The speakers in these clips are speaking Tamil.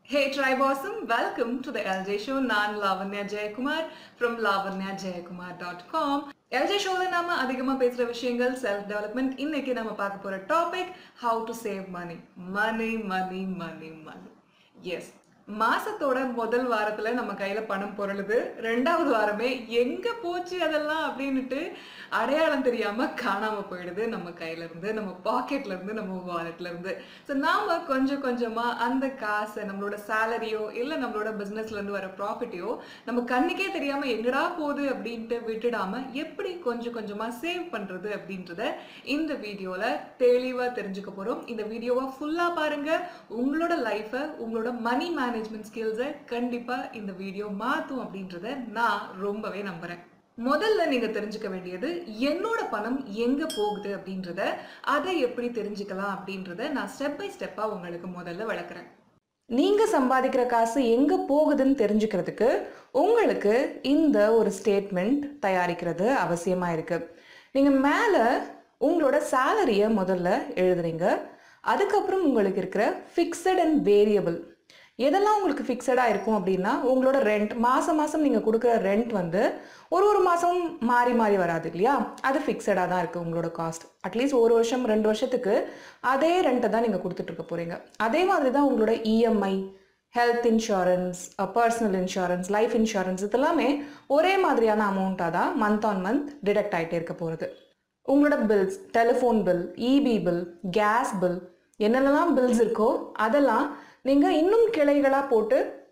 Hey Tribe Awesome, welcome to the LJ Show. நான் Lavanya Jayakumar from lavanyajaykumar.com. LJ ஷோல நாம அதிகமா பேசுற விஷயங்கள் செல்ஃப் டெவலப்மெண்ட் இன்னைக்கு நம்ம பார்க்க போற topic how to save money money money money money yes மாசத்தோட முதல் வாரத்துல நம்ம கையில பணம் பொருளுது ரெண்டாவது வாரமே எங்க போச்சு அதெல்லாம் அப்படின்னுட்டு அடையாளம் தெரியாம காணாம போயிடுது நம்ம கையில இருந்து நம்ம பாக்கெட்ல இருந்து நம்ம வாலெட்ல இருந்து ஸோ நாம கொஞ்சம் கொஞ்சமா அந்த காசை நம்மளோட சேலரியோ இல்ல நம்மளோட பிசினஸ்ல இருந்து வர ப்ராஃபிட்டையோ நம்ம கண்ணுக்கே தெரியாம எங்கடா போகுது அப்படின்ட்டு விட்டுடாம எப்படி கொஞ்சம் கொஞ்சமா சேவ் பண்றது அப்படின்றத இந்த வீடியோல தெளிவா தெரிஞ்சுக்க போறோம் இந்த வீடியோவை ஃபுல்லா பாருங்க உங்களோட லைஃபை உங்களோட மணி மேனேஜ்மெண்ட் ஸ்கில்ஸை கண்டிப்பா இந்த வீடியோ மாத்தும் அப்படின்றத நான் ரொம்பவே நம்புறேன் முதல்ல நீங்க தெரிஞ்சுக்க வேண்டியது என்னோட பணம் எங்க போகுது அப்படின்றத அதை எப்படி தெரிஞ்சுக்கலாம் அப்படின்றத நான் ஸ்டெப் பை ஸ்டெப்பா உங்களுக்கு முதல்ல விளக்குறேன் நீங்க சம்பாதிக்கிற காசு எங்க போகுதுன்னு தெரிஞ்சுக்கிறதுக்கு உங்களுக்கு இந்த ஒரு ஸ்டேட்மெண்ட் தயாரிக்கிறது அவசியமா இருக்கு நீங்க மேல உங்களோட சேலரியை முதல்ல எழுதுறீங்க அதுக்கப்புறம் உங்களுக்கு இருக்கிற ஃபிக்ஸட் அண்ட் வேரியபிள் எதெல்லாம் உங்களுக்கு ஃபிக்ஸடாக இருக்கும் அப்படின்னா உங்களோட ரெண்ட் மாதம் மாதம் நீங்கள் கொடுக்குற ரெண்ட் வந்து ஒரு ஒரு மாதம் மாறி மாறி வராது இல்லையா அது ஃபிக்ஸடாக தான் இருக்குது உங்களோட காஸ்ட் அட்லீஸ்ட் ஒரு வருஷம் ரெண்டு வருஷத்துக்கு அதே ரெண்ட்டை தான் நீங்கள் கொடுத்துட்ருக்க போகிறீங்க அதே மாதிரி தான் உங்களோட EMI health insurance personal insurance life insurance இதெல்லாமே ஒரே மாதிரியான அமௌண்ட்டாக தான் மந்த் ஆன் மந்த் டிடெக்ட் ஆகிட்டே இருக்க போகிறது உங்களோட bills telephone bill EB bill gas bill என்னென்னலாம் பில்ஸ் இருக்கோ அதெல்லாம் நீங்கள் இன்னும் கிளைகளாக போட்டு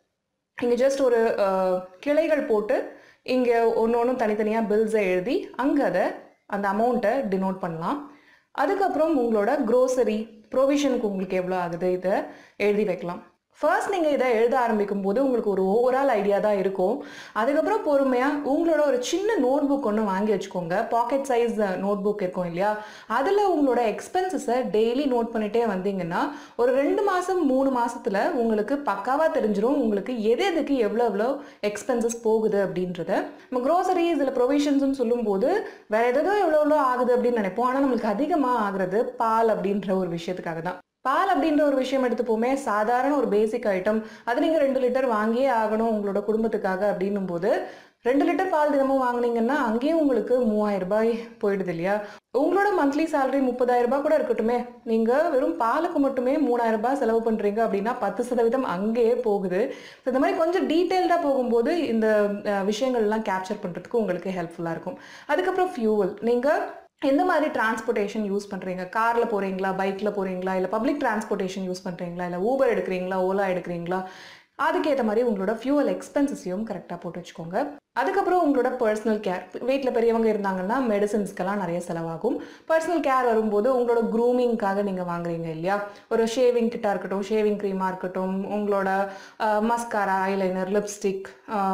இங்கே ஜஸ்ட் ஒரு அஹ், கிளைகள் போட்டு இங்கே ஒன்று ஒன்றும் தனித்தனியாக பில்ஸை எழுதி அங்கே அதை அந்த அமௌண்ட்டை டினோட் பண்ணலாம் அதுக்கப்புறம் உங்களோட க்ரோசரி ப்ரொவிஷனுக்கு உங்களுக்கு எவ்வளோ ஆகுது இதை எழுதி வைக்கலாம் ஃபர்ஸ்ட் நீங்கள் இதை எழுத ஆரம்பிக்கும் போது உங்களுக்கு ஒரு ஓவரால் ஐடியா தான் இருக்கும் அதுக்கப்புறம் பொறுமையாக உங்களோட ஒரு சின்ன நோட் புக் ஒன்று வாங்கி வச்சுக்கோங்க பாக்கெட் சைஸ் நோட் புக் இருக்கும் இல்லையா அதில் உங்களோட எக்ஸ்பென்சஸை டெய்லி நோட் பண்ணிட்டே வந்தீங்கன்னா ஒரு ரெண்டு மாதம் மூணு மாசத்துல உங்களுக்கு பக்காவாக தெரிஞ்சிரும் உங்களுக்கு எது எதுக்கு எவ்வளோ எவ்வளோ எக்ஸ்பென்சஸ் போகுது அப்படின்றத நம்ம க்ரோசரிஸ் இதில் ப்ரொவிஷன்ஸ்னு சொல்லும்போது வேற எதோ எவ்வளோ எவ்வளோ ஆகுது அப்படின்னு நினைப்போம் ஆனால் நம்மளுக்கு அதிகமாக ஆகுறது பால் அப்படின்ற ஒரு விஷயத்துக்காக தான் பால் அப்படின்ற ஒரு விஷயம் எடுத்துப்போமே சாதாரண ஒரு பேசிக் ஐட்டம் அது நீங்கள் ரெண்டு லிட்டர் வாங்கியே ஆகணும் உங்களோட குடும்பத்துக்காக அப்படின்னும் போது ரெண்டு லிட்டர் பால் தினமும் வாங்குனீங்கன்னா அங்கேயும் உங்களுக்கு மூவாயிரம் ரூபாய் போயிடுது இல்லையா உங்களோட மந்த்லி salary முப்பதாயிரம் ரூபாய் கூட இருக்கட்டுமே நீங்கள் வெறும் பாலுக்கு மட்டுமே மூணாயிரம் ரூபாய் செலவு பண்ணுறீங்க அப்படின்னா பத்து சதவீதம் அங்கேயே போகுது So, இந்த மாதிரி கொஞ்சம் டீட்டெயில்டாக போகும்போது இந்த அஹ், விஷயங்கள்லாம் கேப்சர் பண்ணுறதுக்கு உங்களுக்கு ஹெல்ப்ஃபுல்லாக இருக்கும் அதுக்கப்புறம் ஃபியூவல் நீங்கள் எந்த மாதிரி டிரான்ஸ்போர்ட்டேஷன் யூஸ் பண்ணுறீங்க காரில் போகிறீங்களா பைக்கில் போகிறீங்களா இல்லை பப்ளிக் டிரான்ஸ்போர்ட்டேஷன் யூஸ் பண்ணுறீங்களா இல்லை ஊபர் எடுக்கிறீங்களா ஓலா எடுக்கிறீங்களா அதுக்கேற்ற மாதிரி உங்களோட ஃபியூவல் எக்ஸ்பென்சஸையும் கரெக்டாக போட்டு வச்சுக்கோங்க அதுக்கப்புறம் உங்களோட பர்சனல் கேர் வீட்டில் பெரியவங்க இருந்தாங்கன்னா மெடிசின்ஸ்க்கெல்லாம் நிறைய செலவாகும் பர்சனல் கேர் வரும்போது உங்களோட க்ரூமிங்காக நீங்கள் வாங்குறீங்க இல்லையா ஒரு ஷேவிங் கிட்டாக இருக்கட்டும் ஷேவிங் க்ரீமாக இருக்கட்டும் உங்களோட மஸ்காரா ஐலைனர் லிப்ஸ்டிக்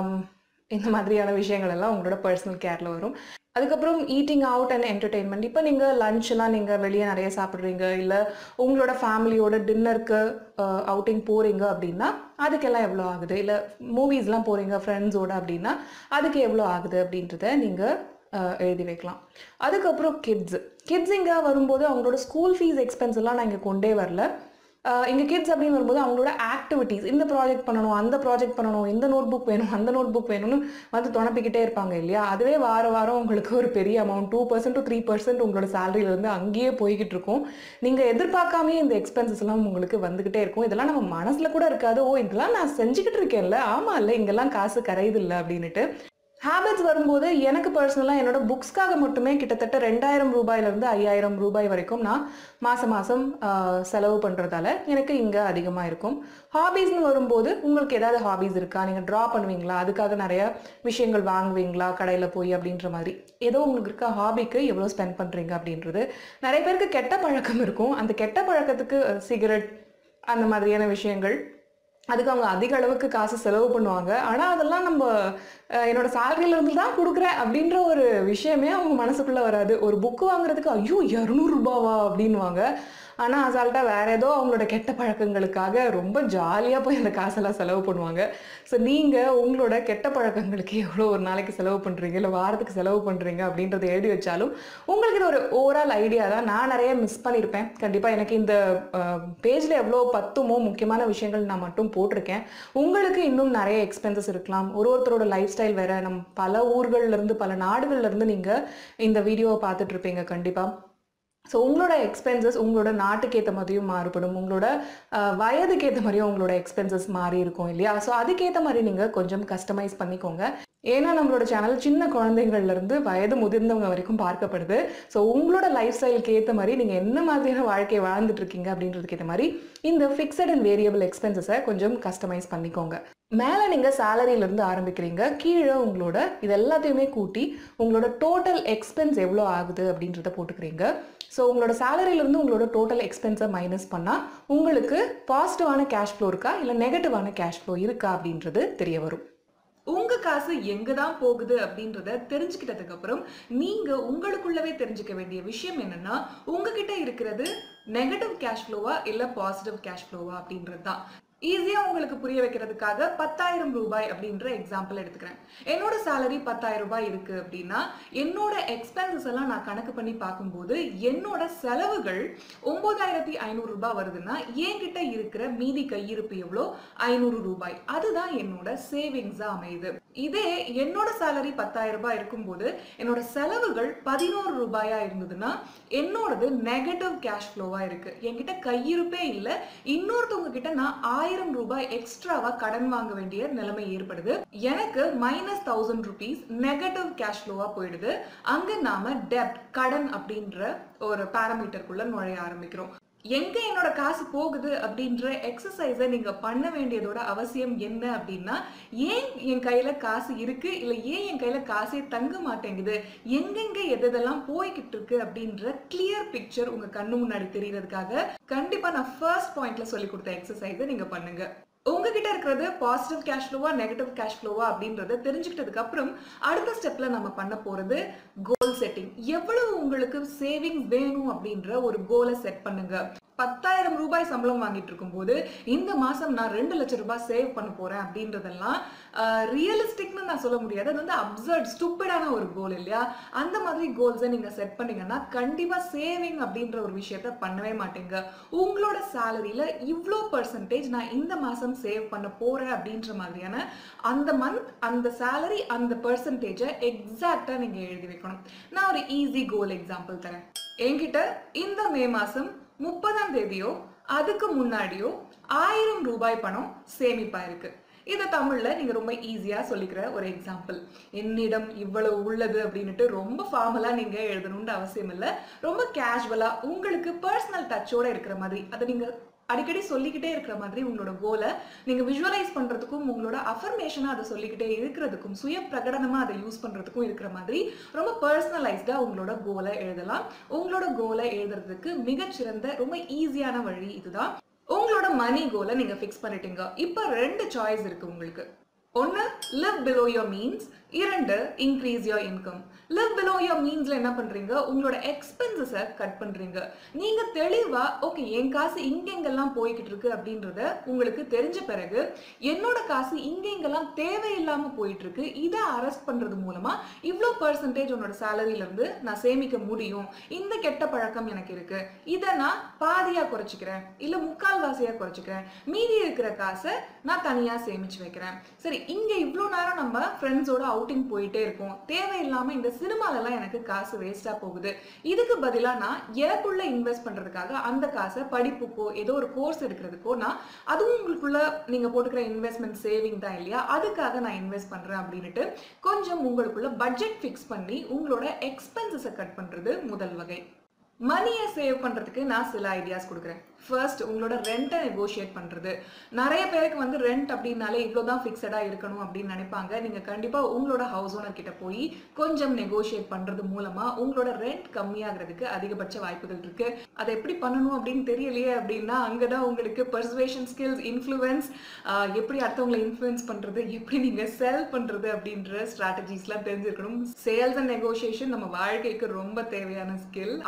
இந்த மாதிரியான விஷயங்கள் எல்லாம் உங்களோட பர்சனல் கேரில் வரும் அதுக்கப்புறம் ஈட்டிங் அவுட் அண்ட் என்டர்டெயின்மெண்ட் இப்போ நீங்கள் லஞ்ச்லாம் நீங்கள் வெளியே நிறைய சாப்பிட்றீங்க இல்லை உங்களோட ஃபேமிலியோட டின்னருக்கு அவுட்டிங் போகிறீங்க அப்படின்னா அதுக்கெல்லாம் எவ்வளோ ஆகுது இல்லை மூவிஸ்லாம் போகிறீங்க ஃப்ரெண்ட்ஸோட அப்படின்னா அதுக்கு எவ்வளோ ஆகுது அப்படின்றத நீங்கள் எழுதி வைக்கலாம் அதுக்கப்புறம் கிட்ஸ் கிட்ஸ் இங்கே வரும்போது அவங்களோட ஸ்கூல் ஃபீஸ் எக்ஸ்பென்ஸ் எல்லாம் நான் இங்கே கொண்டே வரல ஆஹ் இங்க கிட்ஸ் அப்படின்னு வரும்போது அவங்களோட ஆக்டிவிட்டீஸ் இந்த ப்ராஜெக்ட் பண்ணணும் அந்த ப்ராஜெக்ட் பண்ணணும் இந்த நோட் புக் வேணும் அந்த நோட் புக் வேணும்னு வந்து துணப்பிக்கிட்டே இருப்பாங்க இல்லையா அதுவே வார வாரம் உங்களுக்கு ஒரு பெரிய amount two percent to three percent உங்களோட salary ல இருந்து அங்கேயே போய்கிட்டு இருக்கும் நீங்க எதிர்பார்க்காமே இந்த எக்ஸ்பென்சஸ் எல்லாம் உங்களுக்கு வந்துகிட்டே இருக்கும் இதெல்லாம் நம்ம மனசுல கூட இருக்காது ஓ இதெல்லாம் நான் செஞ்சுக்கிட்டு இருக்கேன்ல ஆமா இல்ல இங்கெல்லாம் காசு கரையுது இல்லை அப்படின்னுட்டு ஹேபிட்ஸ் வரும்போது எனக்கு பர்சனலாக என்னோட புக்ஸ்க்காக மட்டுமே கிட்டத்தட்ட ரெண்டாயிரம் ரூபாயிலிருந்து ஐயாயிரம் ரூபாய் வரைக்கும் நான் மாதம் மாதம் செலவு பண்ணுறதால எனக்கு இங்கே அதிகமாக இருக்கும் ஹாபீஸ்னு வரும்போது உங்களுக்கு ஏதாவது ஹாபீஸ் இருக்கா நீங்கள் ட்ரா பண்ணுவீங்களா அதுக்காக நிறைய விஷயங்கள் வாங்குவீங்களா கடையில் போய் அப்படின்ற மாதிரி ஏதோ உங்களுக்கு இருக்க ஹாபிக்கு எவ்வளோ ஸ்பெண்ட் பண்ணுறீங்க அப்படின்றது நிறைய பேருக்கு கெட்ட பழக்கம் இருக்கும் அந்த கெட்ட பழக்கத்துக்கு சிகரெட் அந்த மாதிரியான விஷயங்கள் அதுக்கு அவங்க அதிக அளவுக்கு காசு செலவு பண்ணுவாங்க ஆனால் அதெல்லாம் நம்ம அஹ், என்னோட salary-ல இருந்து தான் கொடுக்குறேன் அப்படின்ற ஒரு விஷயமே அவங்க மனசுக்குள்ளே வராது ஒரு புக்கு வாங்குறதுக்கு ஐயோ இரநூறுபாவா அப்படின்வாங்க ஆனால் அசால்ட்டாக வேற ஏதோ அவங்களோட கெட்ட பழக்கங்களுக்காக ரொம்ப ஜாலியாக போய் அந்த காசெல்லாம் செலவு பண்ணுவாங்க ஸோ நீங்கள் உங்களோட கெட்ட பழக்கங்களுக்கு எவ்வளோ ஒரு நாளைக்கு செலவு பண்ணுறீங்க இல்லை வாரத்துக்கு செலவு பண்ணுறீங்க அப்படின்றத எழுதி வச்சாலும் உங்களுக்கு இது ஒரு ஓவரால் ஐடியா தான் நான் நிறைய மிஸ் பண்ணியிருப்பேன் கண்டிப்பாக எனக்கு இந்த பேஜில் எவ்வளோ பத்துமோ முக்கியமான விஷயங்கள் நான் மட்டும் போட்டிருக்கேன் உங்களுக்கு இன்னும் நிறைய எக்ஸ்பென்சஸ் இருக்கலாம் ஒரு ஒருத்தரோட லைஃப் ஸ்டைல் வேற நம் பல ஊர்கள்ல இருந்து பல நாடுகள்ல இருந்து நீங்கள் இந்த வீடியோவை பார்த்துட்டு இருப்பீங்க கண்டிப்பாக ஸோ உங்களோட எக்ஸ்பென்சஸ் உங்களோட நாட்டுக்கு ஏற்ற மாதிரியும் மாறுபடும் உங்களோட அஹ், வயதுக்கு ஏற்ற மாதிரியும் உங்களோட எக்ஸ்பென்சஸ் மாறி இருக்கும் இல்லையா ஸோ அதுக்கேற்ற மாதிரி நீங்கள் கொஞ்சம் கஸ்டமைஸ் பண்ணிக்கோங்க ஏன்னா நம்மளோட சேனல் சின்ன குழந்தைங்கள்ல இருந்து வயது முதிர்ந்தவங்க வரைக்கும் பார்க்கப்படுது ஸோ உங்களோட லைஃப் ஸ்டைலுக்கு ஏற்ற மாதிரி நீங்கள் என்ன மாதிரியான வாழ்க்கையை வாழ்ந்துட்டு இருக்கீங்க அப்படின்றதுக்கு ஏற்ற மாதிரி இந்த ஃபிக்ஸட் அண்ட் வேரியபிள் எக்ஸ்பென்சஸை கொஞ்சம் கஸ்டமைஸ் பண்ணிக்கோங்க மேலே நீங்கள் சேலரியிலேருந்து ஆரம்பிக்கிறீங்க கீழே உங்களோட இது எல்லாத்தையுமே கூட்டி உங்களோட டோட்டல் எக்ஸ்பென்ஸ் எவ்வளோ ஆகுது அப்படின்றத போட்டுக்கிறீங்க ஸோ உங்களோட சேலரியிலேருந்து உங்களோட டோட்டல் எக்ஸ்பென்ஸை மைனஸ் பண்ணால் உங்களுக்கு பாசிட்டிவான கேஷ் ஃப்ளோ இருக்கா இல்லை நெகட்டிவான கேஷ் ஃப்ளோ இருக்கா அப்படின்றது தெரிய வரும் உங்க காசு எங்க தான் போகுது அப்படின்றத தெரிஞ்சுக்கிட்டதுக்கு அப்புறம் நீங்க உங்களுக்குள்ளவே தெரிஞ்சுக்க வேண்டிய விஷயம் என்னன்னா உங்ககிட்ட இருக்கிறது நெகட்டிவ் கேஷ் ஃப்ளோவா இல்ல பாசிட்டிவ் கேஷ் ஃப்ளோவா அப்படின்றது தான் ஈஸியா உங்களுக்கு புரிய வைக்கிறதுக்காக பத்தாயிரம் ரூபாய் அப்படின்ற எக்ஸாம்பிள் எடுத்துக்கிறேன் என்னோட சேலரி பத்தாயிரம் ரூபாய் இருக்கு அப்படின்னா என்னோட எக்ஸ்பென்சஸ் எல்லாம் நான் கணக்கு பண்ணி பார்க்கும்போது என்னோட செலவுகள் ஒன்பதாயிரத்தி ஐநூறு ரூபாய் வருதுன்னா என்கிட்ட இருக்கிற மீதி கையிருப்பு எவ்வளோ ஐநூறு ரூபாய் அதுதான் என்னோட சேவிங்ஸா அமையுது இதே என்னோட சேலரி பத்தாயிரம் ரூபாய் இருக்கும்போது என்னோட செலவுகள் பதினோரு ரூபாயா இருந்ததுன்னா என்னோடது நெகட்டிவ் கேஷ் ஃப்ளோவா இருக்கு என்கிட்ட கையிருப்பே இல்லை இன்னொருத்தவங்க கிட்ட நான் ஆயிரம் ரூபாய் எக்ஸ்ட்ராவா கடன் வாங்க வேண்டிய நிலைமை ஏற்படுது எனக்கு minus thousand rupees negative cash ஃப்ளோவா போயிடுது அங்க நாம டெப்ட் கடன் அப்படின்ற ஒரு பாராமீட்டருக்குள்ள நுழைய ஆரம்பிக்கிறோம் எங்க என்னோட காசு போகுது அப்படின்ற எக்ஸசைஸை நீங்க பண்ண வேண்டியதோட அவசியம் என்ன அப்படின்னா ஏன் என் கையில காசு இருக்கு இல்ல ஏன் என் கையில காசே தங்க மாட்டேங்குது எங்கெங்க எது எதெல்லாம் போய்கிட்டு இருக்கு அப்படின்ற கிளியர் பிக்சர் உங்க கண்ணு முன்னாடி தெரியறதுக்காக கண்டிப்பா நான் ஃபர்ஸ்ட் பாயிண்ட்ல சொல்லி கொடுத்த எக்ஸசைஸை நீங்க பண்ணுங்க உங்ககிட்ட இருக்கிறது பாசிட்டிவ் கேஷ் ஃப்ளோவா நெகட்டிவ் கேஷ் ஃப்ளோவா அப்படின்றத தெரிஞ்சுக்கிட்டதுக்கு அப்புறம் அடுத்த ஸ்டெப்ல நம்ம பண்ண போறது கோல் செட்டிங் எவ்வளவு உங்களுக்கு சேவிங்ஸ் வேணும் அப்படின்ற ஒரு கோலை செட் பண்ணுங்க பத்தாயிரம் ரூபாய் சம்பளம் வாங்கிட்டு இருக்கும்போது இந்த மாசம் நான் ரெண்டு லட்சம் ரூபாய் சேவ் பண்ண போறேன் அப்படின்றதெல்லாம் ரியலிஸ்டிக்னு நான் சொல்ல முடியாது அது வந்து அப்சர்ட் ஸ்டூப்பிடான ஒரு கோல் இல்லையா அந்த மாதிரி கோல்ஸை நீங்க செட் பண்ணீங்கன்னா கண்டிப்பா சேவிங் அப்படின்ற ஒரு விஷயத்த பண்ணவே மாட்டீங்க உங்களோட சேலரியில இவ்வளோ பர்சன்டேஜ் நான் இந்த மாசம் சேவ் பண்ண போறேன் அப்படின்ற மாதிரியான அந்த மந்த் அந்த சேலரி அந்த பர்சன்டேஜை எக்ஸாக்டா நீங்க எழுதி வைக்கணும் நான் ஒரு ஈஸி கோல் எக்ஸாம்பிள் தரேன் என்கிட்ட இந்த மே மாசம் முப்பதாம் தேதியோ அதுக்கு முன்னாடியோ ஆயிரம் ரூபாய் பணம் சேமிப்பா இருக்கு இதை தமிழ்ல நீங்க ரொம்ப ஈஸியா சொல்லிக்கிற ஒரு எக்ஸாம்பிள் என்னிடம் இவ்வளவு உள்ளது அப்படின்னுட்டு ரொம்ப ஃபார்மலா நீங்க எழுதணும்னு அவசியம் இல்லை ரொம்ப கேஷுவலா உங்களுக்கு பர்சனல் டச்சோட இருக்கிற மாதிரி அதை நீங்க அடிக்கடி சொல்லிக்கிட்டே இருக்கிற மாதிரி உங்களோட கோலை நீங்க விஷுவலைஸ் பண்றதுக்கும் உங்களோட அஃபர்மேஷனா அதை சொல்லிக்கிட்டே இருக்கிறதுக்கும் சுய பிரகடனமா அதை யூஸ் பண்றதுக்கும் இருக்கிற மாதிரி ரொம்ப பர்சனலைஸ்டா உங்களோட கோலை எழுதலாம் உங்களோட கோலை எழுதுறதுக்கு மிகச்சிறந்த ரொம்ப ஈஸியான வழி இதுதான் உங்களோட மணி கோலை நீங்க ஃபிக்ஸ் பண்ணிட்டீங்க இப்போ ரெண்டு சாய்ஸ் இருக்கு உங்களுக்கு ஒன்னு live below your means இரண்டு increase your income live below your meansல என்ன பண்றீங்க உங்களோட எக்ஸ்பென்சஸை கட் பண்றீங்க நீங்க தெளிவா ஓகே என் காசு இங்கெங்கெல்லாம் போய்கிட்டு இருக்கு அப்படின்றத உங்களுக்கு தெரிஞ்ச பிறகு என்னோட காசு இங்கெங்கெல்லாம் தேவையில்லாம போயிட்டு இருக்கு இதை அரெஸ்ட் பண்றது மூலமா இவ்வளோ பர்சன்டேஜ் உன்னோட சேலரியில இருந்து நான் சேமிக்க முடியும் இந்த கெட்ட பழக்கம் எனக்கு இருக்கு இதை நான் பாதியா குறைச்சிக்கிறேன் இல்ல முக்கால்வாசியா குறைச்சிக்கிறேன் மீதி இருக்கிற காசை நான் தனியா சேமிச்சு வைக்கிறேன் சரி இங்க இவ்வளோ நேரம் நம்ம ஃப்ரெண்ட்ஸோட அவுட்டிங் போயிட்டே இருக்கோம் தேவையில்லாம இந்த சினிமாலெல்லாம் எனக்கு காசு வேஸ்டா போகுது இதுக்கு பதிலா நான் எனக்குள்ள இன்வெஸ்ட் பண்றதுக்காக அந்த காசை படிப்புக்கோ ஏதோ ஒரு கோர்ஸ் எடுக்கிறதுக்கோ நான் அதுவும் உங்களுக்குள்ள நீங்க போட்டுக்கிற இன்வெஸ்ட்மெண்ட் சேவிங் தான் இல்லையா அதுக்காக நான் இன்வெஸ்ட் பண்றேன் அப்படின்னுட்டு கொஞ்சம் உங்களுக்குள்ள பட்ஜெட் ஃபிக்ஸ் பண்ணி உங்களோட எக்ஸ்பென்சஸை கட் பண்றது முதல் வகை மணியை சேவ் பண்ணுறதுக்கு நான் சில ஐடியாஸ் கொடுக்குறேன் ஃபர்ஸ்ட் உங்களோட ரெண்ட்டை நெகோஷியேட் பண்ணுறது நிறைய பேருக்கு வந்து ரெண்ட் அப்படின்னாலே இவ்வளோ தான் ஃபிக்ஸடாக இருக்கணும் அப்படின்னு நினைப்பாங்க நீங்கள் கண்டிப்பாக உங்களோட ஹவுஸ் ஓனர் கிட்ட போய் கொஞ்சம் நெகோஷியேட் பண்ணுறது மூலமாக உங்களோட ரெண்ட் கம்மியாகிறதுக்கு அதிகபட்ச வாய்ப்புகள் இருக்கு அதை எப்படி பண்ணணும் அப்படின்னு தெரியலையே அப்படின்னா அங்கே தான் உங்களுக்கு பர்சுவேஷன் ஸ்கில்ஸ் இன்ஃப்ளூயன்ஸ் எப்படி அடுத்தவங்களை இன்ஃப்ளூயன்ஸ் பண்ணுறது எப்படி நீங்கள் செல் பண்ணுறது அப்படின்ற ஸ்ட்ராட்டஜிஸ்லாம் தெரிஞ்சிருக்கணும் சேல்ஸ் அண்ட் நெகோஷியேஷன் நம்ம வாழ்க்கைக்கு ரொம்ப தேவையான ஸ்கில் அதை கற்றுக்கிட்டு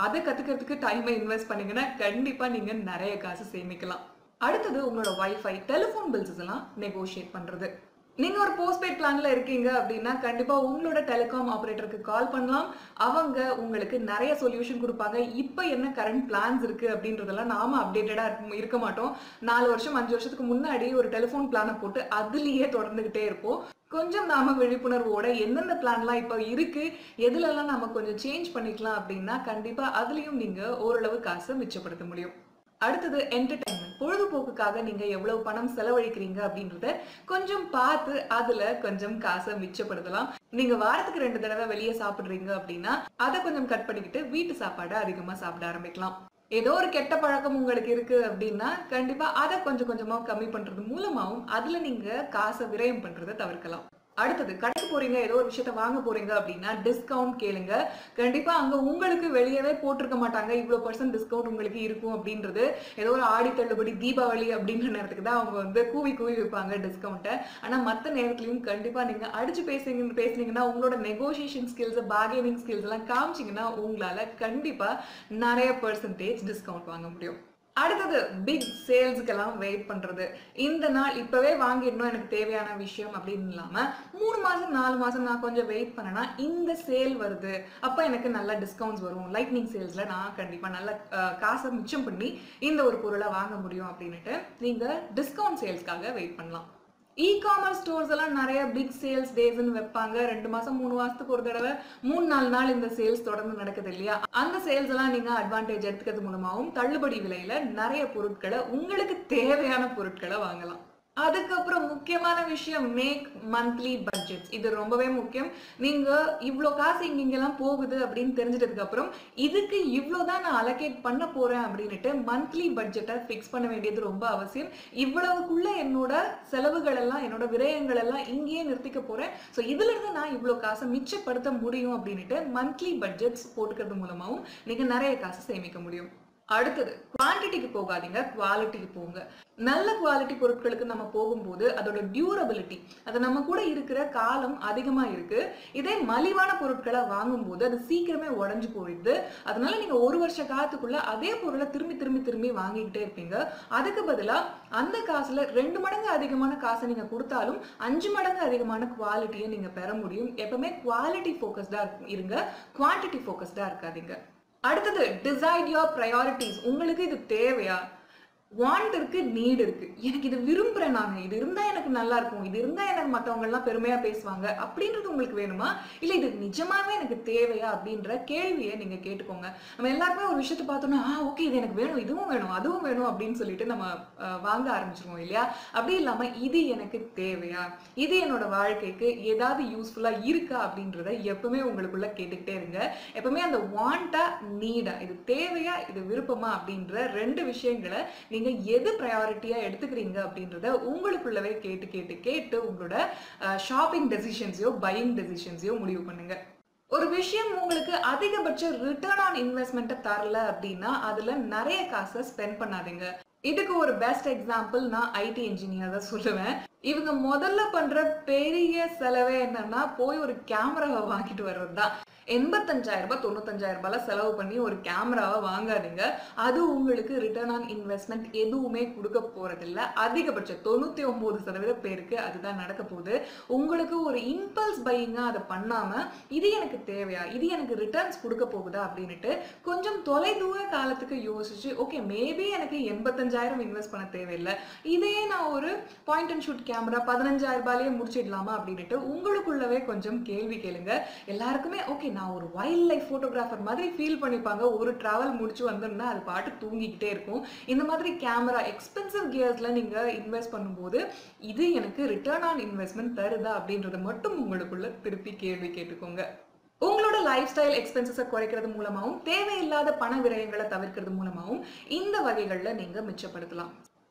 கத்துக்கிறதுக்கு டைமை இன்வெஸ்ட் பண்ணீங்கன்னா கண்டிப்பா நீங்க நிறைய காசு சேமிக்கலாம் அடுத்தது உங்களோட வைஃபை டெலிஃபோன் பில்ஸ் எல்லாம் நெகோஷியேட் பண்றது நீங்க ஒரு போஸ்ட்பெய்ட் பிளான்ல இருக்கீங்க அப்படின்னா கண்டிப்பா உங்களோட டெலிகாம் ஆபரேட்டருக்கு கால் பண்ணலாம் அவங்க உங்களுக்கு நிறைய சொல்யூஷன் கொடுப்பாங்க இப்போ என்ன கரண்ட் பிளான்ஸ் இருக்கு அப்படின்றதெல்லாம் நாம அப்டேட்டடா இருக்க மாட்டோம் நாலு வருஷம் அஞ்சு வருஷத்துக்கு முன்னாடி ஒரு டெலிஃபோன் பிளானை போட்டு அதுலயே தொடர்ந்துகிட்டே இருப்போம் கொஞ்சம் நாம விழிப்புணர்வோட எந்தெந்த பிளான்லாம் இப்போ இருக்கு எதுலெல்லாம் நம்ம கொஞ்சம் சேஞ்ச் பண்ணிக்கலாம் அப்படின்னா கண்டிப்பா அதுலயும் நீங்க ஓரளவு காசை மிச்சப்படுத்த முடியும் அடுத்தது என்டர்டைன்மெண்ட் பொழுதுபோக்குக்காக நீங்க எவ்வளவு பணம் செலவழிக்கிறீங்க அப்படின்றத கொஞ்சம் பார்த்து அதுல கொஞ்சம் காசை மிச்சப்படுத்தலாம் நீங்க வாரத்துக்கு ரெண்டு தடவை வெளியே சாப்பிடுறீங்க அப்படின்னா அதை கொஞ்சம் கட் பண்ணிக்கிட்டு வீட்டு சாப்பாடை அதிகமா சாப்பிட ஆரம்பிக்கலாம் ஏதோ ஒரு கெட்ட பழக்கம் உங்களுக்கு இருக்கு அப்படின்னா கண்டிப்பா அதை கொஞ்சம் கொஞ்சமா கம்மி பண்றது மூலமாவும் அதுல நீங்க காசை விரயம் பண்றதை தவிர்க்கலாம் அடுத்தது கடைக்கு போறீங்க ஏதோ ஒரு விஷயத்த வாங்க போறீங்க அப்படின்னா டிஸ்கவுண்ட் கேளுங்க கண்டிப்பா அங்க உங்களுக்கு வெளியவே போட்டிருக்க மாட்டாங்க இவ்வளவு பர்சன்ட் டிஸ்கவுண்ட் உங்களுக்கு இருக்கும் அப்படின்றது ஏதோ ஒரு ஆடி தள்ளுபடி தீபாவளி அப்படின்ற நேரத்துக்கு தான் அவங்க வந்து கூவி கூவி வைப்பாங்க டிஸ்கவுண்ட்டை ஆனா மத்த நேரத்துலயும் கண்டிப்பா நீங்க அடிச்சு பேசுங்க பேசுனீங்கன்னா உங்களோட நெகோசியேஷன் ஸ்கில்ஸ் பார்கெனிங் ஸ்கில்ஸ் எல்லாம் காமிச்சீங்கன்னா உங்களால கண்டிப்பா நிறைய பர்சன்டேஜ் டிஸ்கவுண்ட் வாங்க முடியும் அடுத்தது பிக் சேல்ஸுக்கெல்லாம் வெயிட் பண்றது இந்த நாள் இப்பவே வாங்கிடணும் எனக்கு தேவையான விஷயம் அப்படின்னு இல்லாம மூணு மாசம் நாலு மாசம் நான் கொஞ்சம் வெயிட் பண்ணனா இந்த சேல் வருது அப்ப எனக்கு நல்ல டிஸ்கவுண்ட்ஸ் வரும் லைட்னிங் சேல்ஸ்ல நான் கண்டிப்பா நல்ல அஹ், காசை மிச்சம் பண்ணி இந்த ஒரு பொருளை வாங்க முடியும் அப்படின்னுட்டு நீங்க டிஸ்கவுண்ட் சேல்ஸ்க்காக வெயிட் பண்ணலாம் இ காமர்ஸ் ஸ்டோர்ஸ் எல்லாம் நிறைய பிக் சேல்ஸ் டேஸ்ன்னு வைப்பாங்க ரெண்டு மாசம் மூணு மாசத்துக்கு ஒரு தடவை மூணு நாலு நாள் இந்த சேல்ஸ் தொடர்ந்து நடக்குது இல்லையா அந்த சேல்ஸ் எல்லாம் நீங்க அட்வான்டேஜ் எடுத்துக்கிறது மூலமாகவும் தள்ளுபடி விலையில நிறைய பொருட்களை உங்களுக்கு தேவையான பொருட்களை வாங்கலாம் அதுக்கப்புறம் முக்கியமான விஷயம் மேக் மந்த்லி பட்ஜெட்ஸ் இது ரொம்பவே முக்கியம் நீங்க இவ்வளோ காசு இங்க இங்கெல்லாம் போகுது அப்படின்னு தெரிஞ்சிட்டதுக்கு அப்புறம் இதுக்கு இவ்வளோ தான் நான் அலோகேட் பண்ண போறேன் அப்படின்னுட்டு மந்த்லி பட்ஜெட்டை ஃபிக்ஸ் பண்ண வேண்டியது ரொம்ப அவசியம் இவ்வளவுக்குள்ள என்னோட செலவுகள் எல்லாம் என்னோட விரயங்கள் எல்லாம் இங்கேயே நிறுத்திக்க போறேன் ஸோ இதுல இருந்து நான் இவ்வளோ காசை மிச்சப்படுத்த முடியும் அப்படின்னுட்டு மந்த்லி பட்ஜெட்ஸ் போட்டுக்கிறது மூலமாவும் நீங்க நிறைய காசு சேமிக்க முடியும் அடுத்தது குவான்டிட்டிக்கு போகாதீங்க குவாலிட்டிக்கு போங்க நல்ல குவாலிட்டி பொருட்களுக்கு நம்ம போகும்போது அதோட டியூரபிலிட்டி அது நம்ம கூட இருக்கிற காலம் அதிகமா இருக்கு இதே மலிவான பொருட்களை வாங்கும்போது அது சீக்கிரமே உடஞ்சு போயிடுது அதனால நீங்க ஒரு வருஷ காலத்துக்குள்ள அதே பொருளை திரும்பி திரும்பி திரும்பி வாங்கிக்கிட்டே இருப்பீங்க அதுக்கு பதிலா அந்த காசுல ரெண்டு மடங்கு அதிகமான காசை நீங்க கொடுத்தாலும் அஞ்சு மடங்கு அதிகமான குவாலிட்டியை நீங்க பெற முடியும் எப்பவுமே குவாலிட்டி ஃபோக்கஸ்டா இருங்க குவான்டிட்டி ஃபோக்கஸ்டா இருக்காதீங்க அடுத்தது டிசைட் யோர் ப்ரையாரிட்டிஸ் உங்களுக்கு இது தேவையா வாண்ட் இருக்கு நீட் இருக்கு எனக்கு இது விரும்புறேன் நான் இது இருந்தா எனக்கு நல்லா இருக்கும் இது இருந்தா எனக்கு மத்தவங்க எல்லாம் பெருமையா பேசுவாங்க அப்படின்றது உங்களுக்கு வேணுமா இல்ல இது நிஜமாவே எனக்கு தேவையா அப்படின்ற கேள்வியை நீங்க கேட்டுக்கோங்க நம்ம எல்லாருமே ஒரு விஷயத்தை பார்த்தோம்னா ஆ ஓகே இது எனக்கு வேணும் இதுவும் வேணும் அதுவும் வேணும் அப்படின்னு சொல்லிட்டு நம்ம அஹ், வாங்க ஆரம்பிச்சிருவோம் இல்லையா அப்படி இல்லாம இது எனக்கு தேவையா இது என்னோட வாழ்க்கைக்கு ஏதாவது யூஸ்ஃபுல்லா இருக்கா அப்படின்றத எப்பவுமே உங்களுக்குள்ள கேட்டுக்கிட்டே இருங்க எப்பவுமே அந்த வாண்டா நீடா இது தேவையா இது விருப்பமா அப்படின்ற ரெண்டு விஷயங்களை நீங்க எது ப்ரையாரிட்டியா எடுத்துக்கிறீங்க அப்படின்றத உங்களுக்குள்ளவே கேட்டு கேட்டு கேட்டு உங்களோட ஷாப்பிங் டெசிஷன்ஸையோ பையிங் டெசிஷன்ஸையோ முடிவு பண்ணுங்க ஒரு விஷயம் உங்களுக்கு அதிகபட்ச ரிட்டர்ன் ஆன் இன்வெஸ்ட்மெண்ட்டை தரல அப்படின்னா அதுல நிறைய காசை ஸ்பெண்ட் பண்ணாதீங்க இதுக்கு ஒரு பெஸ்ட் எக்ஸாம்பிள் நான் ஐடி இன்ஜினியர் தான் சொல்லுவேன் இவங்க முதல்ல பண்ற பெரிய செலவே என்னன்னா போய் ஒரு கேமராவை வாங்கிட்டு வர்றது தான் எண்பத்தஞ்சாயிரம் ரூபாய் தொண்ணூத்தஞ்சாயிரம் ரூபாய்ல செலவு பண்ணி ஒரு கேமராவை வாங்காதீங்க அது உங்களுக்கு ரிட்டர்ன் ஆன் இன்வெஸ்ட்மெண்ட் எதுவுமே கொடுக்க போறதில்ல அதிகபட்சம் தொண்ணூத்தி ஒன்பது சதவீத பேருக்கு அதுதான் நடக்க போகுது உங்களுக்கு ஒரு இம்பல்ஸ் பையிங்கா அதை பண்ணாம இது எனக்கு தேவையா இது எனக்கு ரிட்டர்ன்ஸ் கொடுக்க போகுதா அப்படின்னுட்டு கொஞ்சம் தொலைதூர காலத்துக்கு யோசிச்சு ஓகே மேபி எனக்கு எண்பத்தஞ்சாயிரம் இன்வெஸ்ட் பண்ண தேவையில்லை இதே நான் ஒரு பாயிண்ட் அண்ட் ஷூட் கேமரா பதினஞ்சாயிரம் ரூபாயிலேயே முடிச்சிடலாமா அப்படின்னுட்டு உங்களுக்குள்ளவே கொஞ்சம் கேள்வி கேளுங்க எல்லாருக்குமே ஓகே நான் ஒரு வைல்ட் லைஃப் ஃபோட்டோகிராஃபர் மாதிரி ஃபீல் பண்ணிப்பாங்க ஒரு டிராவல் முடிச்சு வந்தோம்னா அது பாட்டு தூங்கிக்கிட்டே இருக்கும் இந்த மாதிரி கேமரா எக்ஸ்பென்சிவ் கியர்ஸ்ல நீங்க இன்வெஸ்ட் பண்ணும்போது இது எனக்கு ரிட்டர்ன் ஆன் இன்வெஸ்ட்மெண்ட் தருதா அப்படின்றத மட்டும் உங்களுக்குள்ள திருப்பி கேள்வி கேட்டுக்கோங்க உங்களோட லைஃப் ஸ்டைல் எக்ஸ்பென்சஸை குறைக்கிறது மூலமாகவும் தேவையில்லாத பண விரயங்களை தவிர்க்கிறது மூலமாகவும் இந்த வகைகளில் நீங்க மிச்சப்படுத்தலாம்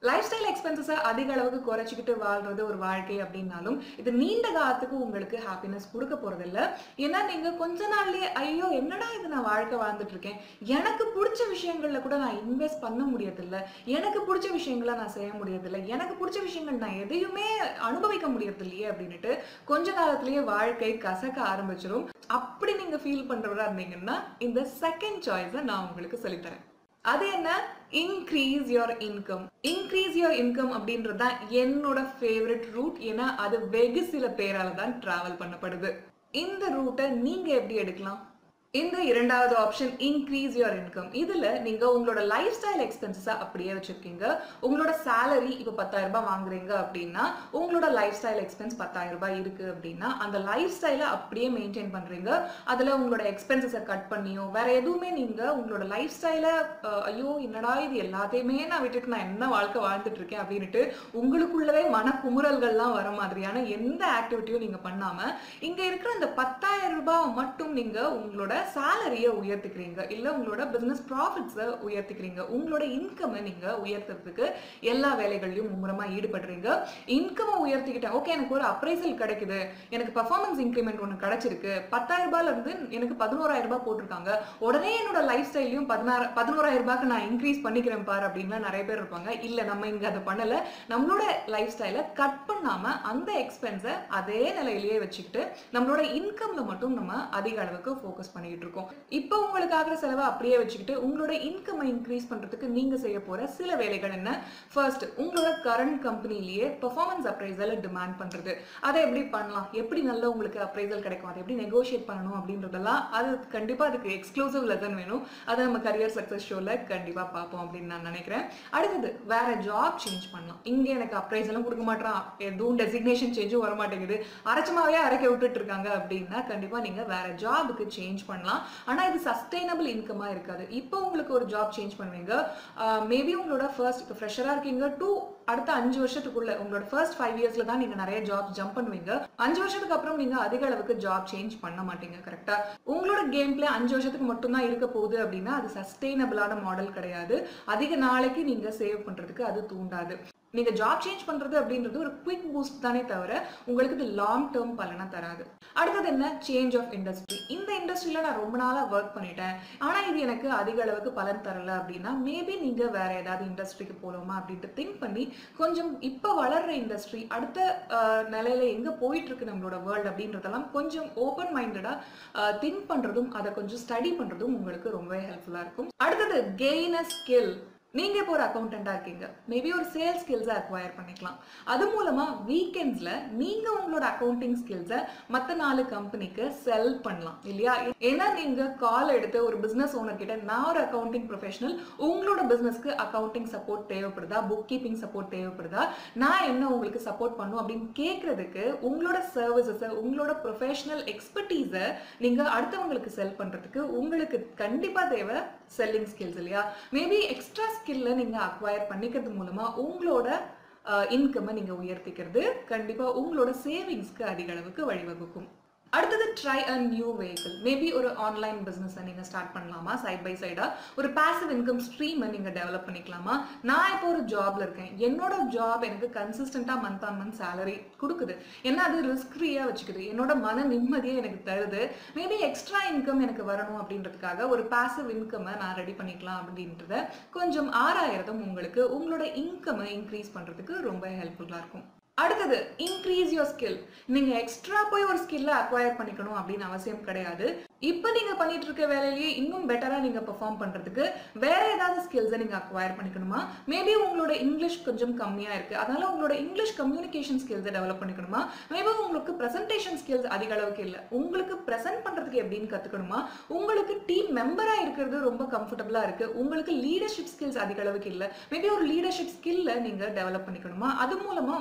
லைஃப் ஸ்டைல் எக்ஸ்பென்சஸை அதிக அளவுக்கு குறைச்சிக்கிட்டு வாழ்றது ஒரு வாழ்க்கை அப்படின்னாலும் இது நீண்ட காலத்துக்கு உங்களுக்கு ஹாப்பினஸ் கொடுக்க போறதில்ல ஏன்னா நீங்க கொஞ்ச நாள்லயே ஐயோ என்னடா இது நான் வாழ்க்கை வாழ்ந்துட்டு இருக்கேன் எனக்கு பிடிச்ச விஷயங்கள்ல கூட நான் இன்வெஸ்ட் பண்ண முடியறதில்ல எனக்கு பிடிச்ச விஷயங்களை நான் செய்ய முடியறதில்ல எனக்கு பிடிச்ச விஷயங்கள் நான் எதையுமே அனுபவிக்க முடியறது இல்லையே அப்படின்னுட்டு கொஞ்ச காலத்திலேயே வாழ்க்கை கசக்க ஆரம்பிச்சிடும் அப்படி நீங்க ஃபீல் பண்றவரா இருந்தீங்கன்னா இந்த செகண்ட் சாய்ஸை நான் உங்களுக்கு சொல்லித்தரேன் அது என்ன increase your income increase your income அப்படின்றது தான் என்னோட ஃபேவரட் ரூட் ஏன்னா அது வெகு சில பேரால தான் டிராவல் பண்ணப்படுது இந்த ரூட்டை நீங்க எப்படி எடுக்கலாம் இந்த இரண்டாவது ஆப்ஷன் இன்க்ரீஸ் யுவர் இன்கம் இதுல நீங்க உங்களோட லைஃப் ஸ்டைல் எக்ஸ்பென்சஸை அப்படியே வச்சிருக்கீங்க உங்களோட சேலரி இப்போ பத்தாயிரம் ரூபாய் வாங்குறீங்க அப்படின்னா உங்களோட லைஃப் ஸ்டைல் எக்ஸ்பென்ஸ் பத்தாயிரம் ரூபாய் இருக்கு அப்படின்னா அந்த லைஃப் ஸ்டைலை அப்படியே மெயின்டைன் பண்றீங்க அதுல உங்களோட எக்ஸ்பென்சஸை கட் பண்ணியோ வேற எதுவுமே நீங்க உங்களோட லைஃப் ஸ்டைலை ஐயோ என்னடா இது எல்லாத்தையுமே நான் விட்டுட்டு நான் என்ன வாழ்க்கை வாழ்ந்துட்டு இருக்கேன் அப்படின்ட்டு உங்களுக்குள்ளவே மன குமுறல்கள்லாம் வர மாதிரியான எந்த ஆக்டிவிட்டியும் நீங்க பண்ணாம இங்க இருக்கிற இந்த பத்தாயிரம் ரூபாய் மட்டும் நீங்க உங்களோட சேலரியை உயர்த்திக்கிறீங்க இல்ல உங்களோட பிசினஸ் ப்ராஃபிட்ஸை உயர்த்திக்கிறீங்க உங்களோட இன்கமை நீங்க உயர்த்துறதுக்கு எல்லா வேலைகள்லயும் மும்முரமா ஈடுபடுறீங்க இன்கமை உயர்த்திக்கிட்டேன் ஓகே எனக்கு ஒரு அப்ரைசல் கிடைக்குது எனக்கு பர்ஃபார்மன்ஸ் இன்க்ரிமெண்ட் ஒன்று கிடைச்சிருக்கு பத்தாயிரம் ரூபாயில இருந்து எனக்கு பதினோராயிரம் ரூபாய் போட்டிருக்காங்க உடனே என்னோட லைஃப் ஸ்டைலையும் பதினாறு பதினோராயிரம் ரூபாய்க்கு நான் இன்க்ரீஸ் பண்ணிக்கிறேன் பாரு அப்படின்லாம் நிறைய பேர் இருப்பாங்க இல்ல நம்ம இங்க அதை பண்ணல நம்மளோட லைஃப் ஸ்டைலை கட் பண்ணாம அந்த எக்ஸ்பென்ஸை அதே நிலையிலேயே வச்சுக்கிட்டு நம்மளோட இன்கம்ல மட்டும் நம்ம அதிக அளவுக்கு ஃபோக்கஸ் பண்ணிட்டு இருக்கோம் இப்போ உங்களுக்கு ஆகிற செலவை அப்படியே வச்சுக்கிட்டு உங்களோட இன்கம்மை இன்க்ரீஸ் பண்றதுக்கு நீங்க செய்ய போற சில வேலைகள் என்ன ஃபர்ஸ்ட் உங்களோட கரண்ட் கம்பெனிலேயே பெர்ஃபார்மன்ஸ் அப்ரைசலை டிமாண்ட் பண்றது அதை எப்படி பண்ணலாம் எப்படி நல்ல உங்களுக்கு அப்ரைசல் கிடைக்கும் அதை எப்படி நெகோஷியேட் பண்ணணும் அப்படின்றதெல்லாம் அது கண்டிப்பா அதுக்கு எக்ஸ்க்ளூசிவ் லெசன் வேணும் அதை நம்ம கரியர் சக்சஸ் ஷோல கண்டிப்பா பார்ப்போம் அப்படின்னு நான் நினைக்கிறேன் அடுத்தது வேற ஜாப் சேஞ்ச் பண்ணலாம் இங்க எனக்கு அப்ரைசலும் கொடுக்க மாட்டான் எதுவும் டெசிக்னேஷன் சேஞ்சும் வர மாட்டேங்குது அரைச்சமாவே அரைக்க விட்டுட்டு இருக்காங்க அப்படின்னா கண்டிப்பா நீங்க வேற ஜாபுக்கு சேஞ்ச் பண்ணலாம் ஆனா இது சஸ்டைனபிள் இன்கமா இருக்காது இப்போ உங்களுக்கு ஒரு ஜாப் சேஞ்ச் பண்ணுவீங்க மேபி உங்களோட ஃபர்ஸ்ட் இப்போ ஃப்ரெஷரா இருக்கீங்க டூ அடுத்த அஞ்சு வருஷத்துக்குள்ள உங்களோட ஃபர்ஸ்ட் ஃபைவ் இயர்ஸ்ல தான் நீங்க நிறைய ஜாப் ஜம்ப் பண்ணுவீங்க அஞ்சு வருஷத்துக்கு அப்புறம் நீங்க அதிக அளவுக்கு ஜாப் சேஞ்ச் பண்ண மாட்டீங்க கரெக்டா உங்களோட கேம் பிளே அஞ்சு வருஷத்துக்கு மட்டும் தான் இருக்க போகுது அப்படின்னா அது சஸ்டைனபிளான மாடல் கிடையாது அதிக நாளைக்கு நீங்க சேவ் பண்றதுக்கு அது தூண்டாது நீங்க ஜாப் சேஞ்ச் பண்றது அப்படின்றது ஒரு குவிக் பூஸ்ட் தானே தவிர உங்களுக்கு இது லாங் டேர்ம் பலனை தராது அடுத்தது என்ன சேஞ்ச் ஆஃப் இண்டஸ்ட்ரி இந்த இண்டஸ்ட்ரியில நான் ரொம்ப நாளா ஒர்க் பண்ணிட்டேன் ஆனா இது எனக்கு அதிக அளவுக்கு பலன் தரல அப்படின்னா மேபி நீங்க வேற ஏதாவது இண்டஸ்ட்ரிக்கு போகலாமா அப்படின்ட்டு திங்க் பண்ணி கொஞ்சம் இப்ப வளர்ற இண்டஸ்ட்ரி அடுத்த அஹ், நிலையில எங்க போயிட்டு இருக்கு நம்மளோட வேர்ல்டு அப்படின்றதெல்லாம் கொஞ்சம் ஓப்பன் மைண்டடா திங்க் பண்றதும் அதை கொஞ்சம் ஸ்டடி பண்றதும் உங்களுக்கு ரொம்பவே ஹெல்ப்ஃபுல்லா இருக்கும் அடுத்தது கெயின் அ ஸ்கில் நீங்க இப்போ ஒரு அக்கௌண்டண்டா இருக்கீங்க மேபி ஒரு சேல்ஸ் ஸ்கில்ஸை அக்வயர் பண்ணிக்கலாம் அது மூலமா வீக்கெண்ட்ஸ்ல நீங்க உங்களோட அக்கௌண்டிங் ஸ்கில்ஸை மத்த நாலு கம்பெனிக்கு செல் பண்ணலாம் இல்லையா ஏன்னா நீங்க கால் எடுத்து ஒரு பிசினஸ் ஓனர் கிட்ட நான் ஒரு அக்கௌண்டிங் ப்ரொஃபஷனல் உங்களோட பிசினஸ்க்கு அக்கௌண்டிங் சப்போர்ட் தேவைப்படுதா புக் கீப்பிங் சப்போர்ட் தேவைப்படுதா நான் என்ன உங்களுக்கு சப்போர்ட் பண்ணும் அப்படின்னு கேட்கறதுக்கு உங்களோட சர்வீசஸை உங்களோட ப்ரொஃபஷனல் எக்ஸ்பர்டீஸை நீங்க அடுத்தவங்களுக்கு செல் பண்றதுக்கு உங்களுக்கு கண்டிப்பா தேவை செல்லிங் ஸ்கில்ஸ் இல்லையா மேபி எக்ஸ்ட்ரா ஸ்கில்ல நீங்க அக்வயர் பண்ணிக்கிறது மூலமா உங்களோட இன்கம்மை நீங்க உயர்த்திக்கிறது கண்டிப்பா உங்களோட சேவிங்ஸ்க்கு அதிக அளவுக்கு வழிவகுக்கும் அடுத்தது try a new vehicle maybe ஒரு ஆன்லைன் பிஸ்னஸை நீங்கள் ஸ்டார்ட் பண்ணலாமா சைட் பை சைடாக ஒரு பேசிவ் இன்கம் ஸ்ட்ரீமை நீங்கள் டெவலப் பண்ணிக்கலாமா நான் இப்போ ஒரு ஜாப்ல இருக்கேன் என்னோட ஜாப் எனக்கு கன்சிஸ்டண்ட்டாக மந்த் ஆன் மந்த் சேலரி கொடுக்குது என்ன அது ரிஸ்க் ஃப்ரீயாக வச்சுக்குது என்னோட மன நிம்மதியை எனக்கு தருது மேபி எக்ஸ்ட்ரா இன்கம் எனக்கு வரணும் அப்படின்றதுக்காக ஒரு பேசிவ் இன்கம்மை நான் ரெடி பண்ணிக்கலாம் அப்படின்றத கொஞ்சம் ஆறாயிரதும் உங்களுக்கு உங்களோட இன்கம்மை இன்க்ரீஸ் பண்ணுறதுக்கு ரொம்ப ஹெல்ப்ஃபுல்லாக இருக்கும் அடுத்தது இன்க்ரீஸ் யோர் ஸ்கில் நீங்க எக்ஸ்ட்ரா போய் ஒரு ஸ்கில்ல அக்வயர் பண்ணிக்கணும் அப்படின்னு அவசியம் கிடையாது இப்போ நீங்க பண்ணிட்டு இருக்க வேலையிலேயே இன்னும் பெட்டரா நீங்க பெர்ஃபார்ம் பண்றதுக்கு வேற ஏதாவது ஸ்கில்ஸை நீங்க அக்வயர் பண்ணிக்கணுமா மேபி உங்களோட இங்கிலீஷ் கொஞ்சம் கம்மியா இருக்கு அதனால உங்களோட இங்கிலீஷ் கம்யூனிகேஷன் ஸ்கில்ஸை டெவலப் பண்ணிக்கணுமா மேபி உங்களுக்கு பிரசன்டேஷன் ஸ்கில்ஸ் அதிக அளவுக்கு இல்லை உங்களுக்கு ப்ரெசென்ட் பண்றதுக்கு எப்படின்னு கத்துக்கணுமா உங்களுக்கு டீம் மெம்பரா இருக்கிறது ரொம்ப கம்ஃபர்டபுளா இருக்கு உங்களுக்கு லீடர்ஷிப் ஸ்கில்ஸ் அதிக அளவுக்கு இல்லை மேபி ஒரு லீடர்ஷிப் ஸ்கில்ல நீங்க டெவலப் பண்ணிக்கணுமா அது மூலமா உங்களோட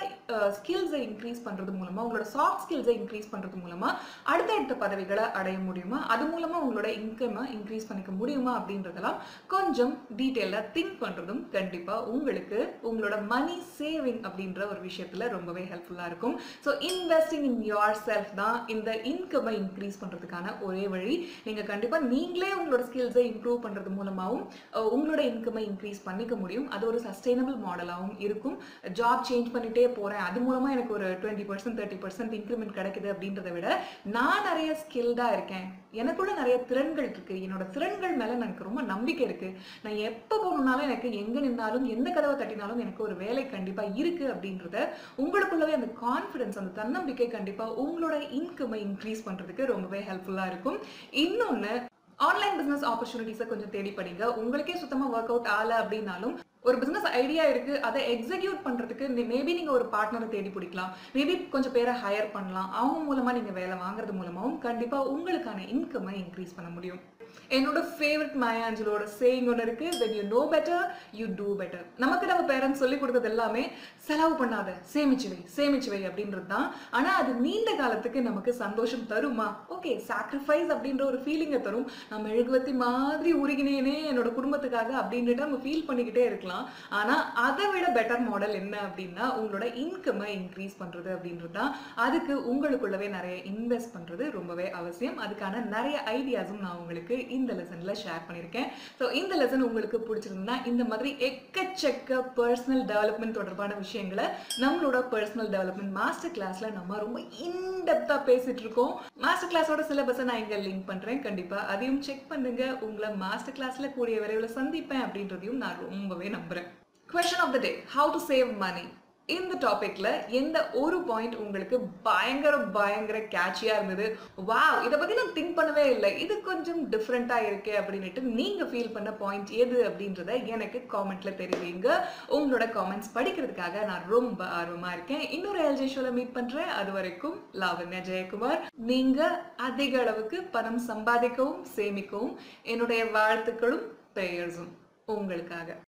ஸ்கில்ஸை இன்க்ரீஸ் பண்றது மூலமா உங்களோட சாஃப்ட் ஸ்கில்ஸை இன்க்ரீஸ் பண்றது மூலமா அடுத்தடுத்த பதவிகளை அடைய முடியுமா அது மூலமா உங்களோட இன்கம்மை இன்க்ரீஸ் பண்ணிக்க முடியுமா அப்படின்றதெல்லாம் கொஞ்சம் டீட்டெயிலாக திங்க் பண்றதும் கண்டிப்பா உங்களுக்கு உங்களோட மணி சேவிங் அப்படின்ற ஒரு விஷயத்துல ரொம்பவே ஹெல்ப்ஃபுல்லா இருக்கும் so investing in yourself தான் இந்த இன்கம்மை இன்க்ரீஸ் பண்றதுக்கான ஒரே வழி நீங்க கண்டிப்பா நீங்களே உங்களோட ஸ்கில்ஸை இம்ப்ரூவ் பண்றது மூலமாகவும் அஹ், உங்களோட இன்கம்மை இன்க்ரீஸ் பண்ணிக்க முடியும் அது ஒரு சஸ்டைனபிள் மாடலாகவும் இருக்கும் ஜாப் சேஞ்ச் பண்ணிட்டே போறேன் அது மூலமா எனக்கு ஒரு twenty percent thirty percent increment கிடைக்குது அப்படின்றத விட நான் நிறைய ஸ்கில்டா இருக்கேன் எனக்குள்ள நிறைய திறன்கள் இருக்கு என்னோட திறன்கள் மேல எனக்கு ரொம்ப நம்பிக்கை இருக்கு நான் எப்போ போகணும்னாலும் எனக்கு எங்க நின்னாலும் எந்த கதவை தட்டினாலும் எனக்கு ஒரு வேலை கண்டிப்பா இருக்கு அப்படின்றத உங்களுக்குள்ளவே அந்த கான்ஃபிடன்ஸ் அந்த தன்னம்பிக்கை கண்டிப்பா உங்களோட இன்கம்மை இன்க்ரீஸ் பண்றதுக்கு ரொம்பவே ஹெல்ப்ஃபுல்லா இருக்கும் இன்னொன்னு ஆன்லைன் பிசினஸ் ஆப்பர்ச்சுனிட்டிஸை கொஞ்சம் தேடி படிங்க உங்களுக்கே சுத்தமா ஒர்க் அவுட் ஆகல அப்படின்னாலும் ஒரு பிசினஸ் ஐடியா இருக்கு அதை எக்ஸிக்யூட் பண்றதுக்கு மேபி நீங்க ஒரு பார்ட்னரை தேடி பிடிக்கலாம் மேபி கொஞ்சம் பேரை ஹையர் பண்ணலாம் அவங்க மூலமா நீங்க வேலை வாங்குறது மூலமாவும் கண்டிப்பா உங்களுக்கான இன்கம்மை இன்க்ரீஸ் பண்ண முடியும் என்னோட ஃபேவரட் மயாஞ்சலோட சேயிங் ஒன்று இருக்கு when you know better you do better நமக்கு நம்ம பேரண்ட்ஸ் சொல்லி கொடுத்தது எல்லாமே செலவு பண்ணாத சேமிச்சு வை சேமிச்சு வை அப்படின்றது தான் ஆனா அது நீண்ட காலத்துக்கு நமக்கு சந்தோஷம் தருமா ஓகே சாக்ரிஃபைஸ் அப்படின்ற ஒரு ஃபீலிங்கை தரும் நான் மெழுகுவத்தி மாதிரி உருகினேனே என்னோட குடும்பத்துக்காக அப்படின்ட்டு நம்ம ஃபீல் பண்ணிக்கிட்டே இருக்கலாம் ஆனா அதை விட பெட்டர் மாடல் என்ன அப்படின்னா உங்களோட இன்கம்மை இன்க்ரீஸ் பண்றது அப்படின்றது தான் அதுக்கு உங்களுக்குள்ளவே நிறைய இன்வெஸ்ட் பண்றது ரொம்பவே அவசியம் அதுக்கான நிறைய ஐடியாஸும் நான் உங்களுக்கு இந்த லெசன்ல ஷேர் பண்ணியிருக்கேன் ஸோ இந்த லெசன் உங்களுக்கு பிடிச்சிருந்தா இந்த மாதிரி எக்கச்சக்க பர்சனல் டெவலப்மெண்ட் தொடர்பான விஷயங்களை நம்மளோட பர்சனல் டெவலப்மெண்ட் மாஸ்டர் கிளாஸ்ல நம்ம ரொம்ப இன்டெப்தா பேசிட்டு இருக்கோம் மாஸ்டர் கிளாஸோட சிலபஸை நான் இங்க லிங்க் பண்றேன் கண்டிப்பா அதையும் செக் பண்ணுங்க உங்களை மாஸ்டர் கிளாஸ்ல கூடிய விரைவில் சந்திப்பேன் அப்படின்றதையும் நான் ரொம்பவே நம்புறேன் question of the day how to save money இந்த டாபிக்ல எந்த ஒரு பாயிண்ட் உங்களுக்கு பயங்கர பயங்கர கேட்சியா இருந்தது வாவ் இதை பத்தி நான் திங்க் பண்ணவே இல்லை இது கொஞ்சம் டிஃப்ரெண்டா இருக்கே அப்படின்னுட்டு நீங்க ஃபீல் பண்ண பாயிண்ட் எது அப்படின்றத எனக்கு காமெண்ட்ல தெரிவிங்க உங்களோட காமெண்ட்ஸ் படிக்கிறதுக்காக நான் ரொம்ப ஆர்வமா இருக்கேன் இன்னொரு எல்ஜே ஷோல மீட் பண்றேன் அது வரைக்கும் லாவண்யா ஜெயக்குமார் நீங்க அதிக அளவுக்கு பணம் சம்பாதிக்கவும் சேமிக்கவும் என்னுடைய வாழ்த்துக்களும் பிரேயர்ஸும் உங்களுக்காக